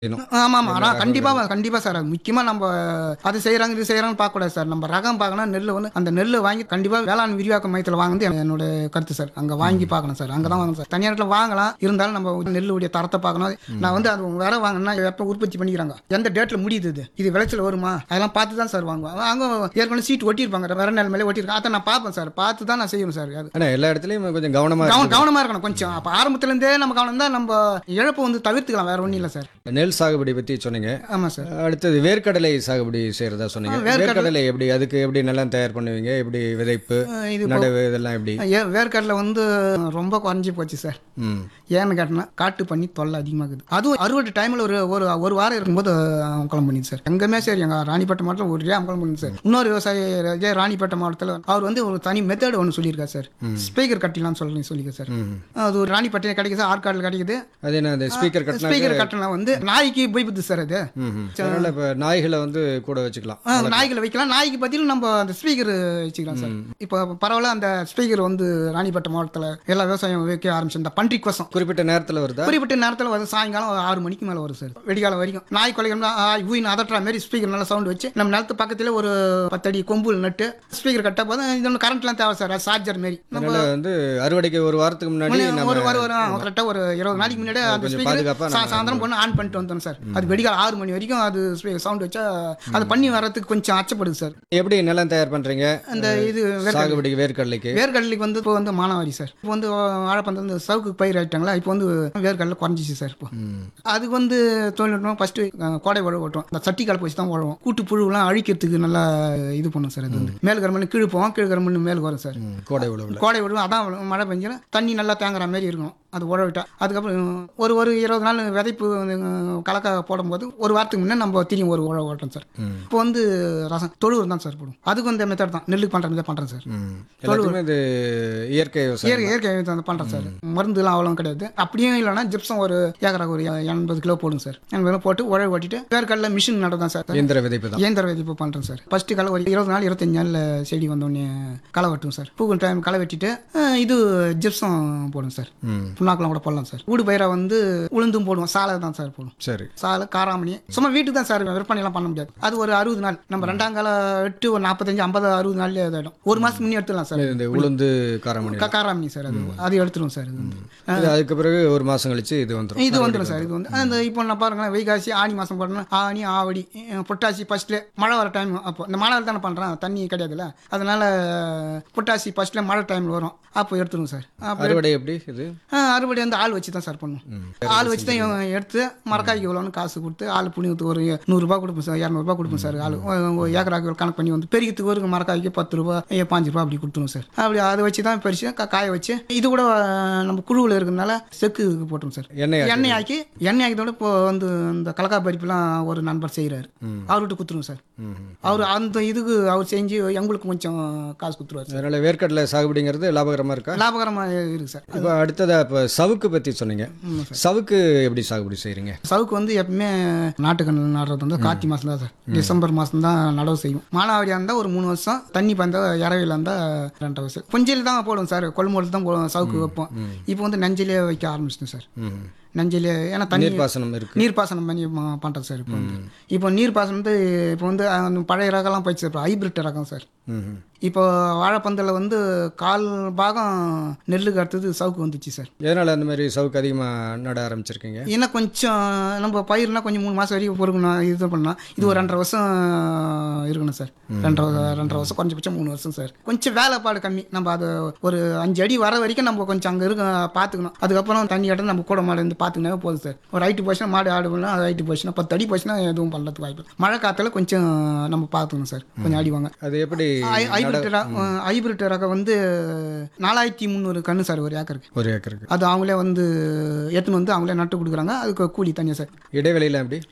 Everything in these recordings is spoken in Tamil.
வேணும். ஆமாம் ஆமாம் ஆனால் கண்டிப்பாக கண்டிப்பாக சார் அது முக்கியமாக நம்ம அது செய்கிறாங்க இது செய்கிறாங்கன்னு பார்க்கக்கூடாது சார் நம்ம ரகம் பார்க்கணும் நெல் வந்து அந்த நெல் வாங்கி கண்டிப்பாக வேளாண் விரிவாக்க மையத்தில் வாங்குறது என்னோட கருத்து சார் அங்கே வாங்கி பார்க்கணும் சார் அங்கே தான் வாங்கணும் சார் தனியாரில் வாங்கலாம் இருந்தாலும் நம்ம நெல்லுடைய தரத்தை பார்க்கணும் நான் வந்து அது வேற வாங்கினா எப்போ உற்பத்தி பண்ணிக்கிறாங்க எந்த டேட்டில் முடியுது இது இது விளைச்சல் வருமா அதெல்லாம் பார்த்து தான் சார் வாங்குவேன் அங்கே ஏற்கனவே சீட் ஒட்டியிருப்பாங்க வேற நெல் மேலே ஒட்டியிருக்காங்க அதை நான் பார்ப்பேன் சார் பார்த்து தான் நான் செய்யணும் சார் அது ஆனா எல்லா இடத்துலயும் கொஞ்சம் கவனமா கவனம் இருக்கணும். கவனமாக இருக்கணும் கொஞ்சம் அப்போ ஆரம்பத்துலேருந்தே நம்ம கவனம் தான் நம்ம இழப்பை வந்து தவிர்த்துக்கலாம் வேற ஒன்றும் இல்லை சார் நெல் சாகுபடி பத்தி சொன்னீங்க ஆமாம் சார் அடுத்தது வேர்க்கடலை சாகுபடி செய்யறதா சொன்னீங்க ஆ, வேர்க்கடலை- வேர்க்கடலை எப்படி அதுக்கு எப்படி நிலம் தயார் பண்ணுவீங்க எப்படி விதைப்பு அஹ் இது இப்போ- நடவு இதெல்லாம் எப்படி ஏ வேர்க்கடலை வந்து ரொம்ப குறைஞ்சி போச்சு சார் ம் ஏன்னு கேட்டினா காட்டு பண்ணி தொல்லை அதிகமாகுது அதுவும் அறுவடை டைமில் ஒரு ஒரு ஒரு வாரம் இருக்கும்போது அமக்கலம் பண்ணிது சார் எங்கேயுமே சரி எங்கள் ராணிப்பேட்டை மாவட்டத்தில் ஒரே அமக்கலம் பண்ணிது சார் இன்னொரு விவசாயி இதே ராணிப்பேட்டை மாவட்டத்தில் அவர் வந்து ஒரு தனி மெத்தட் ஒன்று சொல்லியிருக்காரு சார் ஸ்பீக்கர் கட்டிலாம் சொல்லி சொல்லியிருக்காரு சார் ம். அது ஒரு ராணிப்பேட்டையில் கிடைக்குது ஆற்காடில் கிடைக்குது அது என்ன அந்த ஸ்பீக்கர் கட்டினா ஸ்பீக்கர் கட்டணம் வந்து நாய்க்கு போய்புது சார் அது ம் அதனால இப்ப நாய்களை வந்து கூட வச்சுக்கலாம் ஆ, நாய்களை வைக்கலாம் நாய்க்கு பதில் நம்ம அந்த ஸ்பீக்கர் வச்சுக்கலாம் சார் இப்போ பரவாயில்ல அந்த ஸ்பீக்கர் வந்து ராணிப்பேட்டை மாவட்டத்தில் எல்லா விவசாயம் வைக்க ஆரம்பிச்சு இந்த பன்றி கோசம் குறிப்பிட்ட நேரத்துல வருதா குறிப்பிட்ட நேரத்தில் வரும் சாயங்காலம் ஒரு ஆறு மணிக்கு மேலே வரும் சார் வெடிகாலம் வரைக்கும் நாய் கொலைகள் ஊயின் அதட்டுற மாதிரி ஸ்பீக்கர் நல்லா சவுண்ட் வச்சு நம்ம நிலத்து பக்கத்தில் ஒரு பத்தடி கொம்புல் நட்டு ஸ்பீக்கர் கட்ட போதும் இது ஒன்று கரண்ட்லாம் தேவை சார் சார்ஜர் மாரி நம்ம அதனால வந்து அறுவடைக்கு ஒரு வாரத்துக்கு முன்னாடி நம்ம ஒரு ஒரு ஒரு கரெக்டாக ஒரு இருபது நாளைக்கு முன்னாடி அந்த கொஞ்சம் ஸ்பீக்கர் பாதுகாப்பா நம்ம சாயந்தரம் பொண்ணு ஆன் பண்ணிட்டு வந்தோம் சார் அது வெடிகால ஆறு மணி வரைக்கும் அது சவுண்ட் வச்சா அது பண்ணி வர்றதுக்கு கொஞ்சம் அச்சப்படுது சார் எப்படி நிலம் தயார் பண்றீங்க அந்த இது வேர்க்கடலை. சாகுபடிக்கு வேர்க்கடலைக்கு வேர்க்கடலைக்கு வந்து இப்போ வந்து மானாவாரி சார் இப்போ வந்து வாழைப்பந்து வந்து சவுக்கு பயிர் ஆயிட்டாங்களா இப்போ வந்து வேர்க்கடலை குறைஞ்சிச்சு சார் இப்போ ம். அதுக்கு வந்து தொழில்நுட்பம் ஃபஸ்ட்டு கோடை உழவு ஓட்டுவோம் இந்த சட்டி கலப்பு வச்சு தான் உழவோம் கூட்டு புழுவெல்லாம் அழிக்கிறதுக்கு நல்லா இது பண்ணும் சார் அது வந்து மேல் கருமண் கீழ் போவோம் கீழ் கருமண் மேல் வரும் சார் ம், கோடை உழவுல கோடை உழவு அதான் மழை பெஞ்சா தண்ணி நல்லா தேங்குற மாதிரி இருக்கும் அது உழவிட்டா அதுக்கப்புறம் ஒரு ஒரு இருபது நாள் விதைப்பு வந்து, கலக்க போடும்போது ஒரு வாரத்துக்கு முன்னே நம்ம திரும்பி ஒரு உழவு ஓட்டோம் சார் ம். இப்போ வந்து ரசம் தொழுவுரம் தான் சார் போடும் அதுக்கும் இந்த மெத்தட் தான் நெல்லுக்கு பண்ணுற மெத்தட் பண்ணுறேன் சார் ம். எல்லாத்துக்குமே இது இயற்கை விவசாயம் இயற்கை இயற்கை விவசாயம் பண்ணுறேன் சார் மருந்துலாம் அவ்வளோ கிடையாது அப்படியும் இல்லைன்னா ஜிப்சம் ஒரு ஏக்கராக்கு ஒரு எண்பது கிலோ போடும் சார் எண்பது கிலோ போட்டு உழவு ஓட்டிட்டு வேர்க்கடல மிஷின் நடதான் சார் இயந்திர விதைப்பு தான் இயந்திர விதிப்பு பண்ணுறேன் சார் ஃபஸ்ட்டு களை ஒரு இருபது நாள் இருபத்தஞ்சு நாளில் செடி வந்தோடனே களை வெட்டும் சார் பூ டைம் களை வெட்டிட்டு அஹ், இது ஜிப்சம் போடும் சார் ம் புண்ணாக்கெல்லாம் கூட போடலாம் சார் ஊடு பயிரை வந்து உளுந்தும் போடுவோம் சாலை தான் சார் போடும் சரி சாலை காராமணி சும்மா வீட்டுக்கு தான் சார் விற்பனைலாம் பண்ண முடியாது அது ஒரு அறுபது நாள் நம்ம ரெண்டாம் கால எட்டு ஒரு நாற்பத்தஞ்சு ஐம்பது அறுபது நாள்லேயே இதாகிடும் ஒரு மாதம் முன்னே எடுத்துடலாம் சார் இந்த உளுந்து காரமணி க- காராமணி சார் அது அது எடுத்துருவோம் சார் இது வந்து இது அதுக்கு பிறகு ஒரு மாசம் கழிச்சு இது வந்துரும் இது வந்துடும் சார் இது வந்து அந்த இப்போ நான் பாருங்களேன் வைகாசி ஆனி மாதம் போடணும் ஆனி ஆவடி அஹ் புரட்டாசி ஃபர்ஸ்ட்ல மழை வர டைம் அப்போ இந்த மழை தானே பண்ணுறேன் தண்ணி கிடையாதுல்ல அதனால புரட்டாசி ஃபர்ஸ்ட்ல மழை டைமில் வரும் அப்போ எடுத்துருவோம் சார் அப்போ அறுவடை எப்படி இது அஹ் அறுவடை வந்து ஆள் வச்சு தான் சார் பண்ணுவோம் ஆள் வச்சு தான் இவன் எடுத்து மரக்காய்க்கு இவ்வளோன்னு காசு கொடுத்து ஆள் புண்ணியத்துக்கு ஒரு நூறுரூபா கொடுப்போம் சார் இரநூறுபா கொடுப்போம் சார் ஆள் ஒரு ஏக்கராக்கு கணக்கு பண்ணி வந்து பெருக்கிறதுக்கு ஒரு மரக்காய்க்கு பத்து ரூபா ஏ, பாஞ்சு ரூபா அப்படி கொடுத்துருவோம் சார் அப்படி அதை வச்சு தான் பறிச்சு கா- காய வச்சு இது கூட அஹ், நம்ம குழுவில் இருக்கிறதுனால செக்கு போட்டுரும் சார் எண்ணெய் ஆட்டி- எண்ணெய் ஆக்கி எண்ணெய் ஆக்கியதோட இப்போ வந்து இந்த கலக்கா பறிப்புலாம் ஒரு நண்பர் செய்கிறாரு அவர்கிட்ட கொடுத்துருவோம் சார் ம், ம். அவர் அந்த இதுக்கு அவர் செஞ்சு எங்களுக்கு கொஞ்சம் காசு கொடுத்துருவார் சார் அதனால வேர்க்கடலை சாகுபடிங்கிறது லாபகரமா இருக்கா லாபகரமாக இருக்குது சார் இப்போ அடுத்ததா இப்போ சவுக்கு பத்தி சொன்னீங்க சவுக்கு எப்படி சாகுபடி செய்றீங்க சவுக்கு வந்து எப்பவுமே நாட்டுக்கண்ணு நடுறது வந்து கார்த்தி மாதம் தான் சார் டிசம்பர் மாதம் தான் நடவு செய்யும் மானாவாரியாக இருந்தால் ஒரு மூணு வருஷம் தண்ணி பந்த இறவையில் இருந்தால் ரெண்டரை வருஷம் கொஞ்சில் தான் போடுவோம் சார் கொள்முதல் தான் போடுவோம் சவுக்கு வைப்போம் இப்போ வந்து நஞ்சிலே வைக்க ஆரம்பிச்சிட்டோம் சார் ம். நஞ்சிலே ஏன்னா தண்ணி நீர்ப்பாசனம் இருக்கு நீர்ப்பாசனம் பண்ணி ம- பண்றோம் சார் இப்போ வந்து இப்போ நீர்ப்பாசனம் வந்து இப்போ வந்து அந்த பழைய ரகம்லாம் போயிடுச்சு இப்போ ஹைபிரிட் ரகம் சார் ம், ம். இப்போ வாழைப்பந்தில் வந்து கால் பாகம் நெல்லுக்கு அடுத்தது சவுக்கு வந்துச்சு சார் எதனால அந்த மாதிரி சவுக்கு அதிகமா நட ஆரம்பிச்சிருக்கீங்க ஏன்னா கொஞ்சம் நம்ம பயிர்னா கொஞ்சம் மூணு மாதம் வரைக்கும் பொறுக்கணும் இது பண்ணலாம் இது ஒரு ரெண்டரை வருஷம் இருக்கணும் சார் ரெண்டரை ரெண்டரை வருஷம் கொஞ்சம் மூணு வருஷம் சார் கொஞ்சம் வேலைப்பாடு கம்மி நம்ம அது ஒரு அஞ்சு அடி வர வரைக்கும் நம்ம கொஞ்சம் அங்கே இருக்க பார்த்துக்கணும் அதுக்கப்புறம் தண்ணி இடம் நம்ம கூட மாடு இருந்து பார்த்துக்கினாவே போதும் சார் ஒரு ஹைட்டு போச்சுன்னா மாடு ஆடு பண்ணலாம் அது ஹைட்டு போச்சுன்னா பத்து அடி போச்சுன்னா எதுவும் பண்ணுறதுக்கு வாய்ப்பு இல்லை. மழை காற்றுல கொஞ்சம் நம்ம பார்த்துக்கணும் சார் கொஞ்சம் அடிவாங்க அது எப்படி ஹைபிரிட் ஹைபிரிட் ரகம் வந்து நாலாயிரத்தி முந்நூறு கன்று சார் ஒரு ஏக்கருக்கு ஒரு ஏக்கருக்கு அது அவங்களே வந்து எடுத்துன்னு வந்து அவங்களே நட்டு கொடுக்குறாங்க அதுக்கு கூலி தனியாக சார் இடைவெளியில எப்படி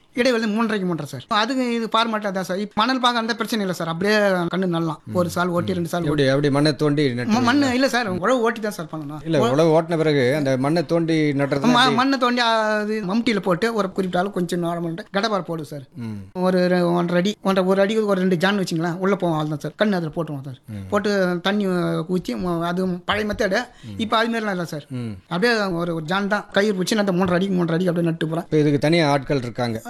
இடைவெளி மூன்றரைக்கு மூன்றரை சார் அதுக்கு இது ஃபார்மேட்டாக தான் சார் இப்போ மணல் பார்க்க அந்த பிரச்சனை இல்லை சார் அப்படியே கண்ணு நல்லாம் ஒரு சால் ஓட்டி ரெண்டு சால் ஓட்டி எப்படி அப்படி மண்ணை தோண்டி நட்டு மண் இல்லை சார் உழவு ஓட்டி தான் சார் பண்ணணும் இல்லை உழவு ஓட்டின பிறகு அந்த மண்ணை தோண்டி நட்டுறது ம- மண்ணை தோண்டி அது மம்டியில் போட்டு ஒரு குறிப்பிட்ட அளவு கொஞ்சம் நார்மல் கடப்பார் போடு சார் ம் ஒரு ரெ- ஒன்றரை அடி ஒன்றரை ஒரு அடி ஒரு ரெண்டு ஜான் வச்சுங்களேன் உள்ளே போவோம் அதுதான் சார் கண்ணு அதில் போட்டுருவோம் சார் போட்டு தண்ணி ஊற்றி அது பழைய மெத்தடு இப்போ அதுமாரிலாம் இல்லை சார் ம் அப்படியே ஒரு ஒரு ஜான் தான் கயிறு வச்சு அந்த மூன்றரை அடிக்கு மூன்றரை அடிக்கு அப்படியே நட்டு போகிறேன் இப்போ இதுக்கு தனியாக ஆட்கள் இருக்காங்க